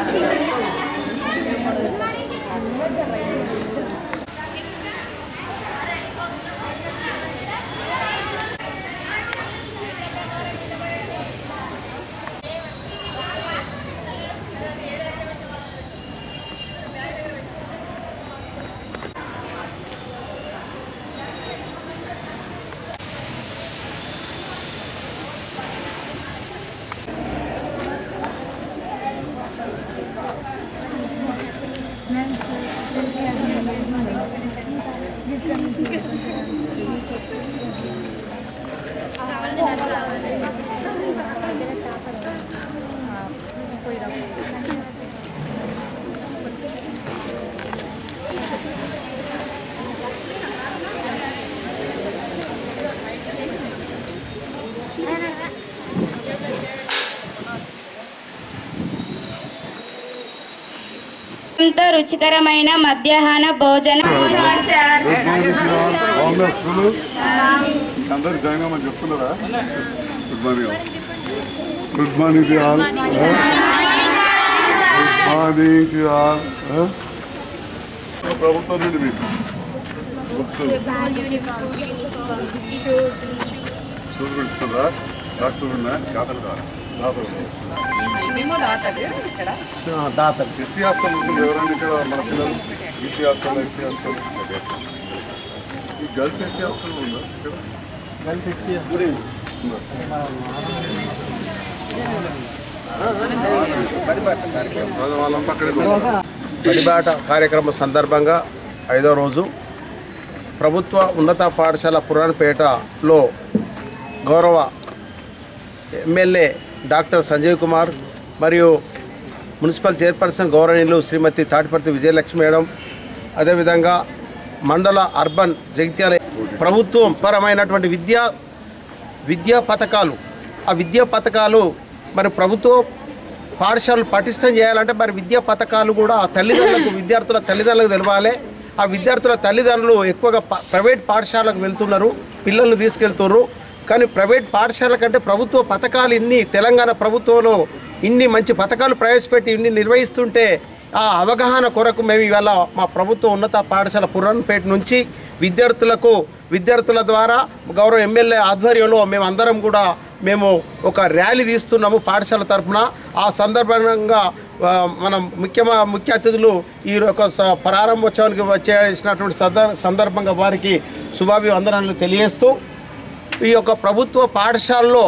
ఎంతో రుచికరమైన మధ్యాహ్న భోజనం బాగుందా స్కూల్ అందరు జాయిన్ అవ్వమని చెప్తున్నారా good morning good morning to all good morning to all ప్రభుత్వం నుండి మీకు బుక్స్ షూస్ కూడా ఇస్తుందా సాక్స్ ఉన్నా ఖాతాలు కావాలి దాతలు ఎస్సీ హాస్టల్ ఉంటుంది ఎవరైనా ఇక్కడ మన పిల్లలు ఈసీ హాస్టల్ ఎస్సీ హాస్టల్ ఈ గర్ల్స్ ఎస్సీ హాస్టల్ ఉందా ఇక్కడ కలిసి ఎక్సి అది వాళ్ళంతా అక్కడే చదువుతారు. బడిబాట కార్యక్రమం సందర్భంగా ఐదో రోజు ప్రభుత్వ ఉన్నత పాఠశాల పురాణపేటలో గౌరవ ఎమ్మెల్యే డాక్టర్ సంజయ్ కుమార్ మరియు మున్సిపల్ చైర్పర్సన్ గౌరవనీయులు శ్రీమతి తాటిపర్తి విజయలక్ష్మి మేడం అదేవిధంగా మండల అర్బన్ జగిత్యాల ప్రభుత్వం పరమైనటువంటి విద్యా విద్యా పథకాలు ఆ విద్యా పథకాలు మరి ప్రభుత్వ పాఠశాలలు పటిష్టం చేయాలంటే మరి విద్యా పథకాలు కూడా తల్లిదండ్రులకు విద్యార్థుల తల్లిదండ్రులకు తెలవాలి ఆ విద్యార్థుల తల్లిదండ్రులు ఎక్కువగా ప- ప్రైవేట్ పాఠశాలకు వెళ్తున్నారు పిల్లల్ని తీసుకెళ్తున్నారు కానీ ప్రైవేట్ పాఠశాల కంటే ప్రభుత్వ పథకాలు ఇన్ని తెలంగాణ ప్రభుత్వంలో ఇన్ని మంచి పథకాలు ప్రవేశపెట్టి ఇన్ని నిర్వహిస్తుంటే ఆ అవగాహన కొరకు మేము ఇవాళ మా ప్రభుత్వ ఉన్నత పాఠశాల పురాణపేట నుంచి విద్యార్థులకు విద్యార్థుల ద్వారా గౌరవ ఎమ్మెల్యే ఆధ్వర్యంలో మేము అందరం కూడా మేము ఒక ర్యాలీ తీస్తున్నాము పాఠశాల తరఫున ఆ సందర్భంగా ఆ, మన ముఖ్య ముఖ్య అతిథులు ఈ యొక్క స- ప్రారంభోత్సవానికి వచ్చేసినటువంటి సందర్ సందర్భంగా వారికి శుభాభివందనాలు తెలియజేస్తూ ఈ యొక్క ప్రభుత్వ పాఠశాలలో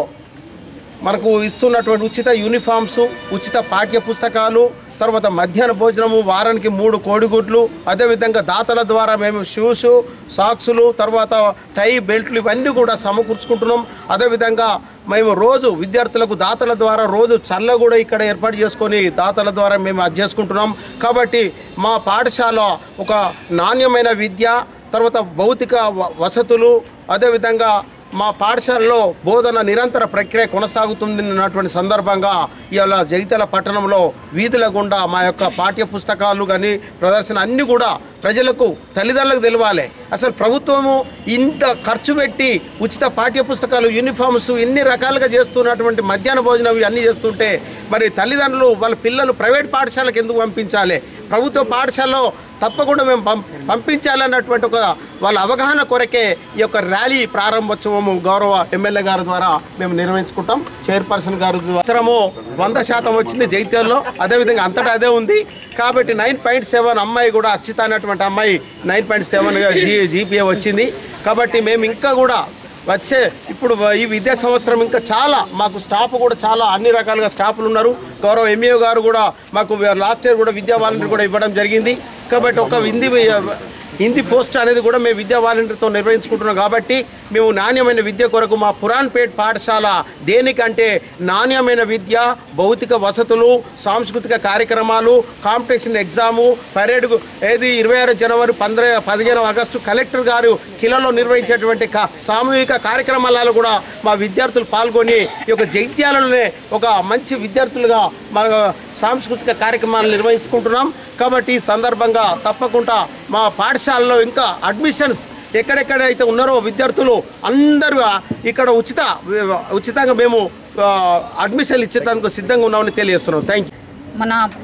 మనకు ఇస్తున్నటువంటి ఉచిత యూనిఫామ్స్ ఉచిత పాఠ్య పుస్తకాలు తర్వాత మధ్యాహ్న భోజనము వారానికి మూడు కోడిగుడ్లు అదేవిధంగా దాతల ద్వారా మేము షూస్ సాక్సులు తర్వాత టై బెల్ట్లు ఇవన్నీ కూడా సమకూర్చుకుంటున్నాం అదేవిధంగా మేము రోజు విద్యార్థులకు దాతల ద్వారా రోజు చల్ల కూడా ఇక్కడ ఏర్పాటు చేసుకొని దాతల ద్వారా మేము అది చేసుకుంటున్నాం కాబట్టి మా పాఠశాల ఒక నాణ్యమైన విద్య తర్వాత భౌతిక వ- వసతులు అదేవిధంగా మా పాఠశాలలో బోధన నిరంతర ప్రక్రియ కొనసాగుతుంది అన్నటువంటి సందర్భంగా ఇవాళ జగిత్యాల పట్టణంలో వీధుల గుండా మా యొక్క పాఠ్య పుస్తకాలు కానీ ప్రదర్శన అన్నీ కూడా ప్రజలకు తల్లిదండ్రులకు తెలవాలి అసలు ప్రభుత్వము ఇంత ఖర్చు పెట్టి ఉచిత పాఠ్య పుస్తకాలు యూనిఫామ్స్ ఇన్ని రకాలుగా చేస్తున్నటువంటి మధ్యాహ్న భోజనం ఇవన్నీ చేస్తుంటే మరి తల్లిదండ్రులు వాళ్ళ పిల్లలు ప్రైవేట్ పాఠశాలకు ఎందుకు పంపించాలి ప్రభుత్వ పాఠశాలలో తప్పకుండా మేము పం పంపించాలన్నటువంటి ఒక వాళ్ళ అవగాహన కొరకే ఈ యొక్క ర్యాలీ ప్రారంభోత్సవము గౌరవ ఎమ్మెల్యే గారి ద్వారా మేము నిర్వహించుకుంటాం చైర్పర్సన్ గారు అవసరము వంద శాతం వచ్చింది జైత్యాల్లో అదేవిధంగా అంతటా అదే ఉంది కాబట్టి నైన్ పాయింట్ సెవెన్ అమ్మాయి కూడా అక్షిత అనేటువంటి అమ్మాయి నైన్ పాయింట్ సెవెన్గా జీ జీపీఏ వచ్చింది కాబట్టి మేము ఇంకా కూడా వచ్చే ఇప్పుడు ఈ విద్యా సంవత్సరం ఇంకా చాలా మాకు స్టాఫ్ కూడా చాలా అన్ని రకాలుగా స్టాఫ్లు ఉన్నారు గౌరవ ఎంఈఓ గారు కూడా మాకు లాస్ట్ ఇయర్ కూడా విద్యా వాలంటీర్ కూడా ఇవ్వడం జరిగింది కాబట్టి ఒక హిందీ హిందీ పోస్ట్ అనేది కూడా మేము విద్యా వాలంటీర్తో నిర్వహించుకుంటున్నాం కాబట్టి మేము నాణ్యమైన విద్య కొరకు మా పురాణపేట్ పాఠశాల దేనికంటే నాణ్యమైన విద్య భౌతిక వసతులు సాంస్కృతిక కార్యక్రమాలు కాంపిటీషన్ ఎగ్జాము పరేడ్ ఏది ఇరవై ఆరు జనవరి పంద్ర పదిహేను ఆగస్టు కలెక్టర్ గారు కిలలో నిర్వహించేటువంటి కా- సామూహిక కార్యక్రమాలలో కూడా మా విద్యార్థులు పాల్గొని ఈ యొక్క జైత్యాలలోనే ఒక మంచి విద్యార్థులుగా మన సాంస్కృతిక కార్యక్రమాలు నిర్వహించుకుంటున్నాం కాబట్టి ఈ సందర్భంగా తప్పకుండా మా పాఠశాలలో ఇంకా అడ్మిషన్స్ ఎక్కడెక్కడైతే ఉన్నారో విద్యార్థులు అందరూ ఇక్కడ ఉచిత ఉచితంగా మేము ఆ, అడ్మిషన్లు ఇచ్చేందుకు సిద్ధంగా ఉన్నామని తెలియజేస్తున్నాం థ్యాంక్ యూ మన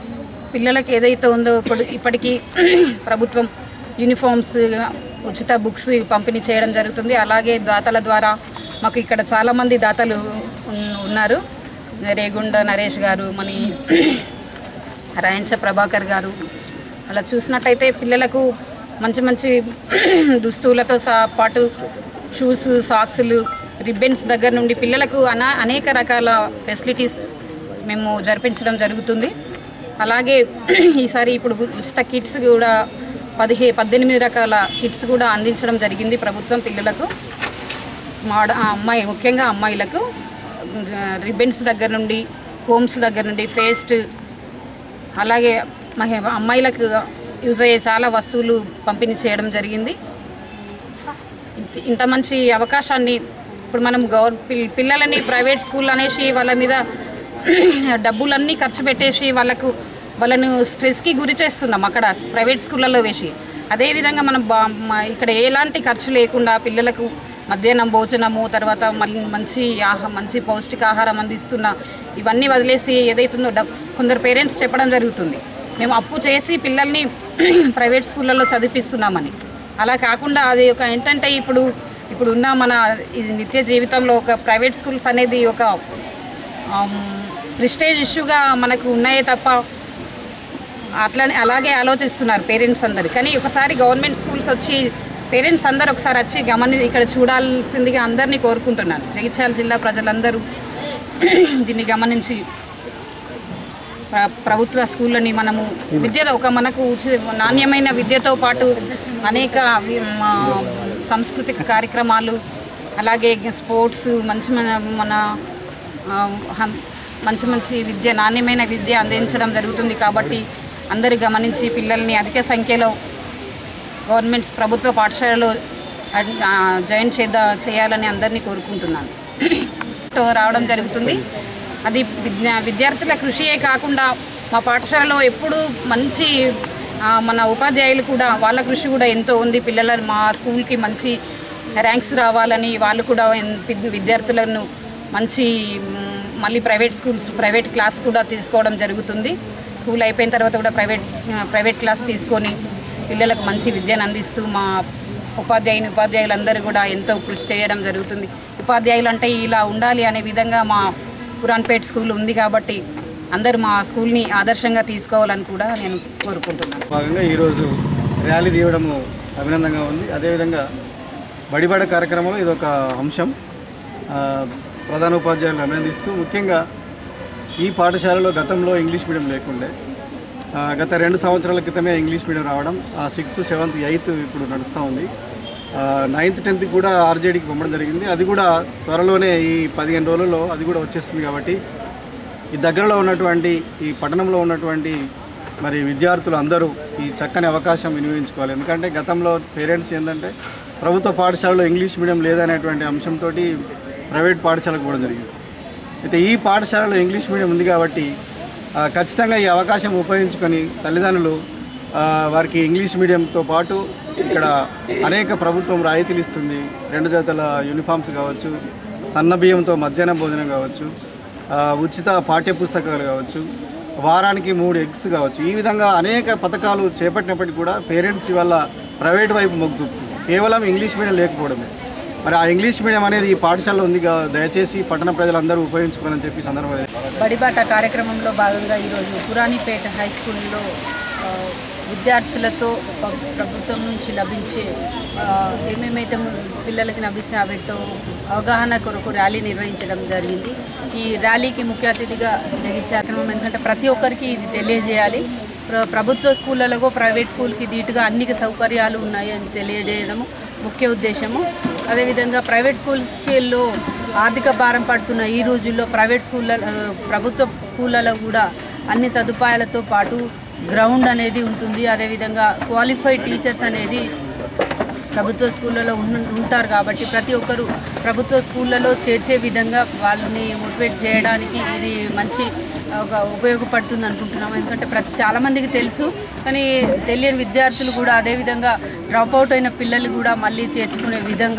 పిల్లలకి ఏదైతే ఉందో ఇప్పుడు ఇప్పటికీ ప్రభుత్వం యూనిఫామ్స్ ఉచిత బుక్స్ పంపిణీ చేయడం జరుగుతుంది అలాగే దాతల ద్వారా మాకు ఇక్కడ చాలామంది దాతలు ఉన్- ఉన్నారు రేగుండ నరేష్ గారు మని రాయన్స ప్రభాకర్ గారు అలా చూసినట్టయితే పిల్లలకు మంచి మంచి దుస్తువులతో సహా పాటు షూస్ సాక్సులు రిబ్బన్స్ దగ్గర నుండి పిల్లలకు అనా అనేక రకాల ఫెసిలిటీస్ మేము జరిపించడం జరుగుతుంది అలాగే ఈసారి ఇప్పుడు ఉచిత కిట్స్ కూడా పదిహే పద్దెనిమిది రకాల కిట్స్ కూడా అందించడం జరిగింది ప్రభుత్వం పిల్లలకు మాడ ఆ అమ్మాయి ముఖ్యంగా అమ్మాయిలకు రిబ్బన్స్ దగ్గర నుండి హోమ్స్ దగ్గర నుండి ఫేస్ట్ అలాగే మహి అమ్మాయిలకు యూజ్ అయ్యే చాలా వస్తువులు పంపిణీ చేయడం జరిగింది ఇంత- ఇంత మంచి అవకాశాన్ని ఇప్పుడు మనం గవర్ పిల్- పిల్లలని ప్రైవేట్ స్కూల్ అనేసి వాళ్ళ మీద డబ్బులన్నీ ఖర్చు పెట్టేసి వాళ్ళకు వాళ్ళను స్ట్రెస్కి గురి చేస్తున్నాం అక్కడ ప్రైవేట్ స్కూళ్ళల్లో వేసి అదేవిధంగా మనం బా మ- ఇక్కడ ఎలాంటి ఖర్చు లేకుండా పిల్లలకు మధ్యాహ్నం భోజనము తర్వాత మళ్ళీ మంచి ఆహ మంచి పౌష్టికాహారం అందిస్తున్న ఇవన్నీ వదిలేసి ఏదైతుందో డబ్ కొందరు పేరెంట్స్ చెప్పడం జరుగుతుంది మేము అప్పు చేసి పిల్లల్ని ప్రైవేట్ స్కూళ్ళల్లో చదివిస్తున్నామని అలా కాకుండా అది ఒక ఏంటంటే ఇప్పుడు ఇప్పుడు ఉన్న మన ఇది నిత్య జీవితంలో ఒక ప్రైవేట్ స్కూల్స్ అనేది ఒక ప్రిస్టేజ్ ఇష్యూగా మనకు ఉన్నాయే తప్ప అట్లనే అలాగే ఆలోచిస్తున్నారు పేరెంట్స్ అందరు కానీ ఒకసారి గవర్నమెంట్ స్కూల్స్ వచ్చి పేరెంట్స్ అందరు ఒకసారి వచ్చి గమని ఇక్కడ చూడాల్సిందిగా అందరినీ కోరుకుంటున్నాను జగిత్యాల జిల్లా ప్రజలందరూ దీన్ని గమనించి ప్ర- ప్రభుత్వ స్కూళ్ళని మనము విద్యలో ఒక మనకు ఉచి- నాణ్యమైన విద్యతో పాటు అనేక వి- మా సాంస్కృతిక కార్యక్రమాలు అలాగే స్పోర్ట్స్ మంచి మన మన ఆ, హం- మంచి మంచి విద్య నాణ్యమైన విద్య అందించడం జరుగుతుంది కాబట్టి అందరూ గమనించి పిల్లల్ని అధిక సంఖ్యలో గవర్నమెంట్స్ ప్రభుత్వ పాఠశాలలో అడ్- ఆ, జాయిన్ చేద్దా చేయాలని అందరినీ కోరుకుంటున్నాను తో రావడం జరుగుతుంది అది విద్యా విద్యార్థుల కృషియే కాకుండా మా పాఠశాలలో ఎప్పుడూ మంచి ఆ, మన ఉపాధ్యాయులు కూడా వాళ్ళ కృషి కూడా ఎంతో ఉంది పిల్లల మా స్కూల్కి మంచి ర్యాంక్స్ రావాలని వాళ్ళు కూడా ఎన్- విద్- విద్యార్థులను మంచి మ్, మళ్ళీ ప్రైవేట్ స్కూల్స్ ప్రైవేట్ క్లాస్ కూడా తీసుకోవడం జరుగుతుంది స్కూల్ అయిపోయిన తర్వాత కూడా ప్రైవేట్ ప్రైవేట్ క్లాస్ తీసుకొని పిల్లలకు మంచి విద్యను అందిస్తూ మా ఉపాధ్యాయుని ఉపాధ్యాయులందరూ కూడా ఎంతో కృషి చేయడం జరుగుతుంది ఉపాధ్యాయులు అంటే ఇలా ఉండాలి అనే విధంగా మా పురాన్పేట్ స్కూల్ ఉంది కాబట్టి అందరూ మా స్కూల్ని ఆదర్శంగా తీసుకోవాలని కూడా నేను కోరుకుంటున్నాను భాగంగా ఈరోజు ర్యాలీ తీయడము అభినందంగా ఉంది అదేవిధంగా బడిబడ కార్యక్రమంలో ఇది ఒక అంశం ఆ, ప్రధాన ఉపాధ్యాయులను అభినందిస్తూ ముఖ్యంగా ఈ పాఠశాలలో గతంలో ఇంగ్లీష్ మీడియం లేకుండే ఆ, గత రెండు సంవత్సరాల క్రితమే ఇంగ్లీష్ మీడియం రావడం ఆ సిక్స్త్ సెవెంత్ ఎయిత్ ఇప్పుడు నడుస్తూ ఉంది నైన్త్ టెన్త్ కూడా ఆర్జేడీకి పంపడం జరిగింది అది కూడా త్వరలోనే ఈ పదిహేను రోజుల్లో అది కూడా వచ్చేస్తుంది కాబట్టి ఈ దగ్గరలో ఉన్నటువంటి ఈ పట్టణంలో ఉన్నటువంటి మరి విద్యార్థులు అందరూ ఈ చక్కని అవకాశం వినియోగించుకోవాలి ఎందుకంటే గతంలో పేరెంట్స్ ఏంటంటే ప్రభుత్వ పాఠశాలలో ఇంగ్లీష్ మీడియం లేదనేటువంటి అంశంతో ప్రైవేట్ పాఠశాలకు పోవడం జరిగింది అయితే ఈ పాఠశాలలో ఇంగ్లీష్ మీడియం ఉంది కాబట్టి ఆ, ఖచ్చితంగా ఈ అవకాశం ఉపయోగించుకొని తల్లిదండ్రులు ఆ, వారికి ఇంగ్లీష్ మీడియంతో పాటు ఇక్కడ అనేక ప్రభుత్వం రాయితీలు ఇస్తుంది రెండు జతల యూనిఫామ్స్ కావచ్చు సన్న బియ్యంతో మధ్యాహ్న భోజనం కావచ్చు ఆ, ఉచిత పాఠ్య పుస్తకాలు కావచ్చు వారానికి మూడు ఎగ్స్ కావచ్చు ఈ విధంగా అనేక పథకాలు చేపట్టినప్పటికీ కూడా పేరెంట్స్ వల్ల ప్రైవేట్ వైపు మొగ్గు చూపుతుంది కేవలం ఇంగ్లీష్ మీడియం లేకపోవడమే మరి ఆ ఇంగ్లీష్ మీడియం అనేది ఈ పాఠశాలలో ఉంది కా- దయచేసి పట్టణ ప్రజలందరూ ఉపయోగించుకోవాలని చెప్పి సందర్భంగా బడిబాట కార్యక్రమంలో భాగంగా ఈరోజు పురాణిపేట హై స్కూల్లో ఆ, విద్యార్థులతో ప- ప్రభుత్వం నుంచి లభించే ఆ, ఏమేమైతే ము- పిల్లలకి లభిస్తే వాటితో అవగాహన కొరకు ర్యాలీ నిర్వహించడం జరిగింది ఈ ర్యాలీకి ముఖ్య అతిథిగా జగించే కార్యక్రమం ఎందుకంటే ప్రతి ఒక్కరికి ఇది తెలియజేయాలి ప్ర ప్రభుత్వ స్కూళ్ళలో ప్రైవేట్ స్కూల్కి ధీటుగా అన్ని సౌకర్యాలు ఉన్నాయి అని తెలియజేయడము ముఖ్య ఉద్దేశము అదేవిధంగా ప్రైవేట్ స్కూల్స్లో ఆర్థిక భారం పడుతున్న ఈ రోజుల్లో ప్రైవేట్ స్కూళ్ళ ఆ, ప్రభుత్వ స్కూళ్ళలో కూడా అన్ని సదుపాయాలతో పాటు గ్రౌండ్ అనేది ఉంటుంది అదేవిధంగా క్వాలిఫైడ్ టీచర్స్ అనేది ప్రభుత్వ స్కూళ్ళలో ఉన్- ఉంటారు కాబట్టి ప్రతి ఒక్కరు ప్రభుత్వ స్కూళ్ళలో చేర్చే విధంగా వాళ్ళని మోటివేట్ చేయడానికి ఇది మంచి ఒక ఉపయోగపడుతుంది అనుకుంటున్నాం ఎందుకంటే ప్రతి చాలామందికి తెలుసు కానీ తెలియని విద్యార్థులు కూడా అదేవిధంగా డ్రాప్ అవుట్ అయిన పిల్లలు కూడా మళ్ళీ చేర్చుకునే విధంగా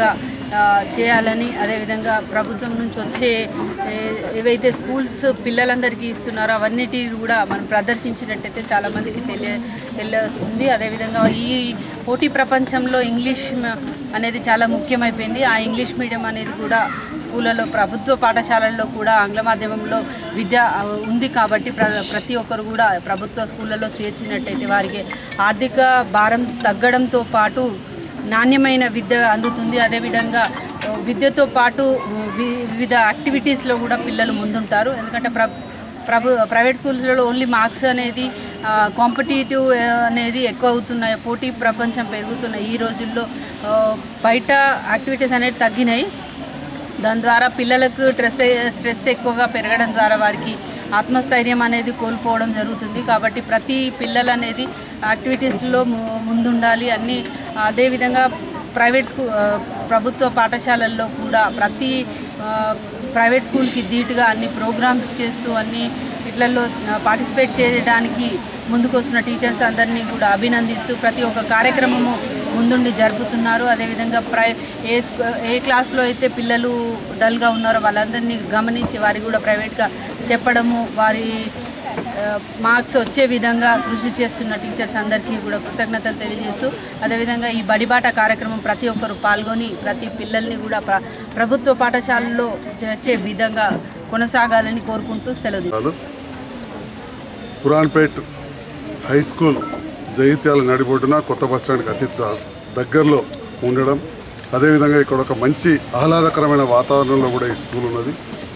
ఆ, చేయాలని అదేవిధంగా ప్రభుత్వం నుంచి వచ్చే ఏ- ఏవైతే స్కూల్స్ పిల్లలందరికీ ఇస్తున్నారో అవన్నిటి కూడా మనం ప్రదర్శించినట్టయితే చాలామందికి తెలియ తెలుస్తుంది అదేవిధంగా ఈ పోటీ ప్రపంచంలో ఇంగ్లీష్ మ- అనేది చాలా ముఖ్యమైపోయింది ఆ ఇంగ్లీష్ మీడియం అనేది కూడా స్కూళ్ళలో ప్రభుత్వ పాఠశాలల్లో కూడా ఆంగ్ల మాధ్యమంలో విద్య ఆ, ఉంది కాబట్టి ప్ర ప్రతి ఒక్కరు కూడా ప్రభుత్వ స్కూళ్ళలో చేర్చినట్టయితే వారికి ఆర్థిక భారం తగ్గడంతో పాటు నాణ్యమైన విద్య అందుతుంది అదేవిధంగా ఆ, విద్యతో పాటు ఆ, వి- వివిధ యాక్టివిటీస్లో కూడా పిల్లలు ముందుంటారు ఎందుకంటే ప్ర ప్రభు ప్రైవేట్ స్కూల్స్లో ఓన్లీ మార్క్స్ అనేది కాంపిటేటివ్ అనేది ఎక్కువ అవుతున్నాయి పోటీ ప్రపంచం పెరుగుతున్నాయి ఈ రోజుల్లో ఆ, బయట యాక్టివిటీస్ అనేవి తగ్గినాయి దాని ద్వారా పిల్లలకు స్ట్రెస్ స్ట్రెస్ ఎక్కువగా పెరగడం ద్వారా వారికి ఆత్మస్థైర్యం అనేది కోల్పోవడం జరుగుతుంది కాబట్టి ప్రతి పిల్లలు అనేది యాక్టివిటీస్లో ము- ముందుండాలి అన్ని అదేవిధంగా ప్రైవేట్ స్కూ ఆ, ప్రభుత్వ పాఠశాలల్లో కూడా ప్రతి ఆ, ప్రైవేట్ స్కూల్కి ధీటుగా అన్ని ప్రోగ్రామ్స్ చేస్తూ అన్ని ఇట్లలో పార్టిసిపేట్ చేయడానికి ముందుకు వస్తున్న టీచర్స్ అందరినీ కూడా అభినందిస్తూ ప్రతి ఒక్క కార్యక్రమము ముందుండి జరుపుతున్నారు అదేవిధంగా ప్రై ఏ స్కూ- ఏ క్లాస్లో అయితే పిల్లలు డల్గా ఉన్నారో వాళ్ళందరినీ గమనించి వారికి కూడా ప్రైవేట్గా చెప్పడము వారి మార్క్స్ వచ్చే విధంగా కృషి చేస్తున్న టీచర్స్ అందరికీ కూడా కృతజ్ఞతలు తెలియజేస్తూ అదేవిధంగా ఈ బడిబాట కార్యక్రమం ప్రతి ఒక్కరు పాల్గొని ప్రతి పిల్లల్ని కూడా ప్ర ప్రభుత్వ పాఠశాలల్లో చేర్చే విధంగా కొనసాగాలని కోరుకుంటూ సెలవు తీసుకుంటున్నాను. వాళ్ళు పురాన్పేట్ హై స్కూల్ జగిత్యాల నడిబొడ్డున కొత్త బస్ స్టాండ్కి అతి ద- దగ్గరలో ఉండడం అదేవిధంగా ఇక్కడ ఒక మంచి ఆహ్లాదకరమైన వాతావరణంలో కూడా ఈ స్కూల్ ఉన్నది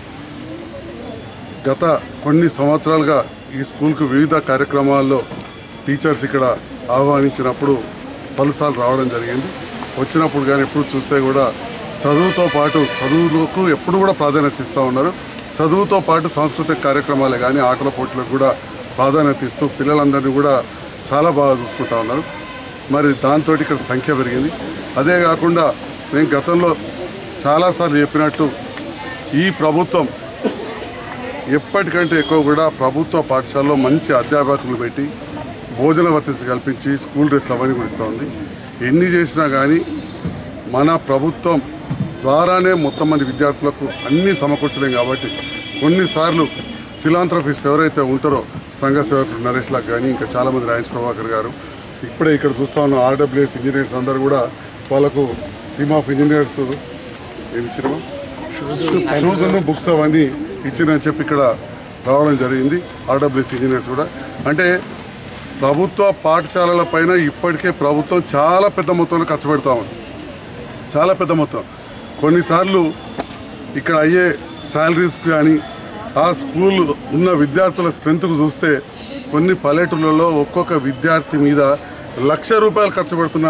గత కొన్ని సంవత్సరాలుగా ఈ స్కూల్కు వివిధ కార్యక్రమాల్లో టీచర్స్ ఇక్కడ ఆహ్వానించినప్పుడు పలుసార్లు రావడం జరిగింది వచ్చినప్పుడు కానీ ఎప్పుడు చూస్తే కూడా చదువుతో పాటు చదువులకు ఎప్పుడు కూడా ప్రాధాన్యత ఇస్తూ ఉన్నారు చదువుతో పాటు సాంస్కృతిక కార్యక్రమాలే కానీ ఆటల పోటీలకు కూడా ప్రాధాన్యత ఇస్తూ పిల్లలందరినీ కూడా చాలా బాగా చూసుకుంటా ఉన్నారు మరి దాంతో ఇక్కడ సంఖ్య పెరిగింది అదే కాకుండా నేను గతంలో చాలాసార్లు చెప్పినట్టు ఈ ప్రభుత్వం ఎప్పటికంటే ఎక్కువ కూడా ప్రభుత్వ పాఠశాలలో మంచి అధ్యాపకులు పెట్టి భోజన వసతి కల్పించి స్కూల్ డ్రెస్లు అవన్నీ కూడా ఇస్తూ ఉంది ఎన్ని చేసినా కానీ మన ప్రభుత్వం ద్వారానే మొత్తం మంది విద్యార్థులకు అన్నీ సమకూర్చలేం కాబట్టి కొన్నిసార్లు ఫిలాంథ్రఫిస్ట్ ఎవరైతే ఉంటారో సంఘ సేవకులు నరేష్ లాగ్ కానీ ఇంకా చాలామంది రాయన్స్ ప్రభాకర్ గారు ఇప్పుడే ఇక్కడ చూస్తా ఉన్న ఆర్డబ్ల్యూఎస్ ఇంజనీర్స్ అందరూ కూడా వాళ్ళకు టీమ్ ఆఫ్ ఇంజనీర్స్ ఏమి ఇచ్చినామా షూస్ బుక్స్ అవన్నీ ఇచ్చినని చెప్పి ఇక్కడ రావడం జరిగింది ఆర్డబ్ల్యూఎస్ ఇంజనీర్స్ కూడా అంటే ప్రభుత్వ పాఠశాలల పైన ఇప్పటికే ప్రభుత్వం చాలా పెద్ద మొత్తంలో ఖర్చు పెడతా ఉంది చాలా పెద్ద మొత్తం కొన్నిసార్లు ఇక్కడ అయ్యే శాలరీస్ కానీ ఆ స్కూల్ ఉన్న విద్యార్థుల స్ట్రెంత్కు చూస్తే కొన్ని పల్లెటూళ్ళలో ఒక్కొక్క విద్యార్థి మీద లక్ష రూపాయలు ఖర్చు పెడుతున్న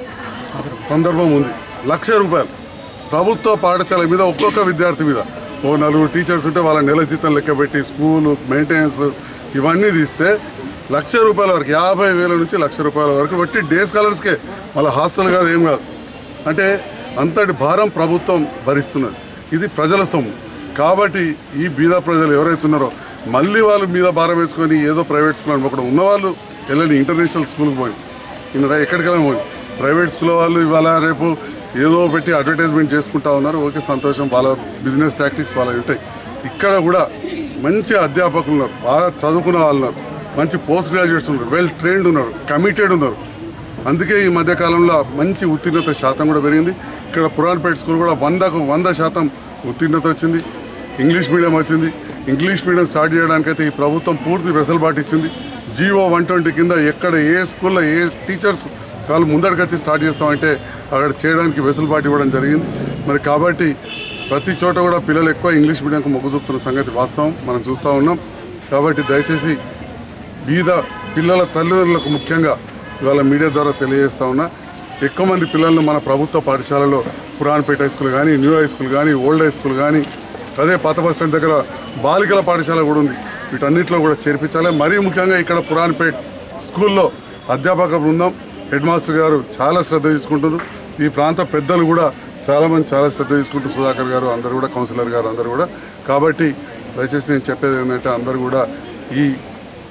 సందర్భం ఉంది లక్ష రూపాయలు ప్రభుత్వ పాఠశాల మీద ఒక్కొక్క విద్యార్థి మీద ఓ నలుగురు టీచర్స్ ఉంటే వాళ్ళ నెల జీతం లెక్క పెట్టి స్కూలు మెయింటెనెన్స్ ఇవన్నీ తీస్తే లక్ష రూపాయల వరకు యాభై వేల నుంచి లక్ష రూపాయల వరకు బట్టి డే స్కాలర్స్కే వాళ్ళ హాస్టల్ కాదు ఏం కాదు అంటే అంతటి భారం ప్రభుత్వం భరిస్తున్నది ఇది ప్రజల సొమ్ము కాబట్టి ఈ బీద ప్రజలు ఎవరైతే ఉన్నారో మళ్ళీ వాళ్ళు మీద భారం వేసుకొని ఏదో ప్రైవేట్ స్కూల్ అనుకోకుండా ఉన్నవాళ్ళు వెళ్ళని ఇంటర్నేషనల్ స్కూల్కి పోయి ఇన్నరా ఎక్కడికైనా పోయి ప్రైవేట్ స్కూల్ వాళ్ళు ఇవాళ రేపు ఏదో పెట్టి అడ్వర్టైజ్మెంట్ చేసుకుంటా ఉన్నారు ఓకే సంతోషం వాళ్ళ బిజినెస్ టాక్టిక్స్ వాళ్ళ ఉంటాయి ఇక్కడ కూడా మంచి అధ్యాపకులు ఉన్నారు బాగా చదువుకున్న వాళ్ళు ఉన్నారు మంచి పోస్ట్ గ్రాడ్యుయేట్స్ ఉన్నారు వెల్ ట్రైన్డ్ ఉన్నారు కమిటెడ్ ఉన్నారు అందుకే ఈ మధ్య కాలంలో మంచి ఉత్తీర్ణత శాతం కూడా పెరిగింది ఇక్కడ పురాణపేట స్కూల్ కూడా వందకు వంద శాతం ఉత్తీర్ణత వచ్చింది ఇంగ్లీష్ మీడియం వచ్చింది ఇంగ్లీష్ మీడియం స్టార్ట్ చేయడానికైతే ఈ ప్రభుత్వం పూర్తి వెసులుబాటు ఇచ్చింది జీవో వన్ ట్వంటీ కింద ఎక్కడ ఏ స్కూల్లో ఏ టీచర్స్ వాళ్ళు ముందడికి వచ్చి స్టార్ట్ చేస్తామంటే అక్కడ చేయడానికి వెసులుబాటు ఇవ్వడం జరిగింది మరి కాబట్టి ప్రతి చోట కూడా పిల్లలు ఎక్కువ ఇంగ్లీష్ మీడియంకు మొగ్గు చూపుతున్న సంగతి వాస్తవం మనం చూస్తూ ఉన్నాం కాబట్టి దయచేసి బీద పిల్లల తల్లిదండ్రులకు ముఖ్యంగా ఇవాళ మీడియా ద్వారా తెలియజేస్తా ఉన్నా ఎక్కువ మంది పిల్లలను మన ప్రభుత్వ పాఠశాలలో పురాణపేట హై స్కూల్ కానీ న్యూ హై స్కూల్ కానీ ఓల్డ్ హై స్కూల్ కానీ అదే పాత బస్ స్టాండ్ దగ్గర బాలికల పాఠశాల కూడా ఉంది వీటన్నిటిలో కూడా చేర్పించాలి మరీ ముఖ్యంగా ఇక్కడ పురాణపేట్ స్కూల్లో అధ్యాపక బృందం హెడ్ మాస్టర్ గారు చాలా శ్రద్ధ తీసుకుంటున్నారు ఈ ప్రాంత పెద్దలు కూడా చాలామంది చాలా శ్రద్ధ తీసుకుంటూ సుధాకర్ గారు అందరు కూడా కౌన్సిలర్ గారు అందరు కూడా కాబట్టి దయచేసి నేను చెప్పేది ఏంటంటే అందరూ కూడా ఈ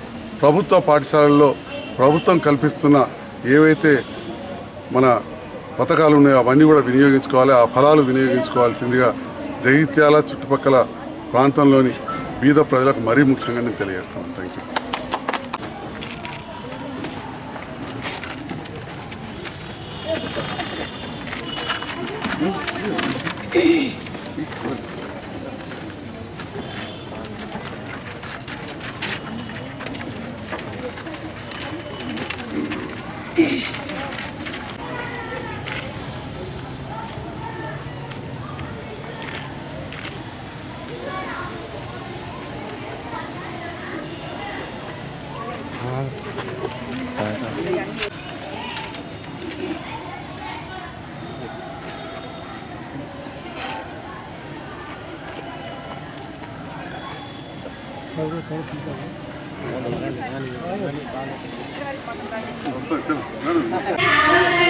ప్రభుత్వ పాఠశాలల్లో ప్రభుత్వం కల్పిస్తున్న ఏవైతే మన పథకాలు ఉన్నాయో అవన్నీ కూడా వినియోగించుకోవాలి ఆ ఫలాలు వినియోగించుకోవాల్సిందిగా జగిత్యాల చుట్టుపక్కల ప్రాంతంలోని బీద ప్రజలకు మరీ ముఖ్యంగా నేను తెలియజేస్తాను థ్యాంక్ యూ వస్తాను చలో నడు.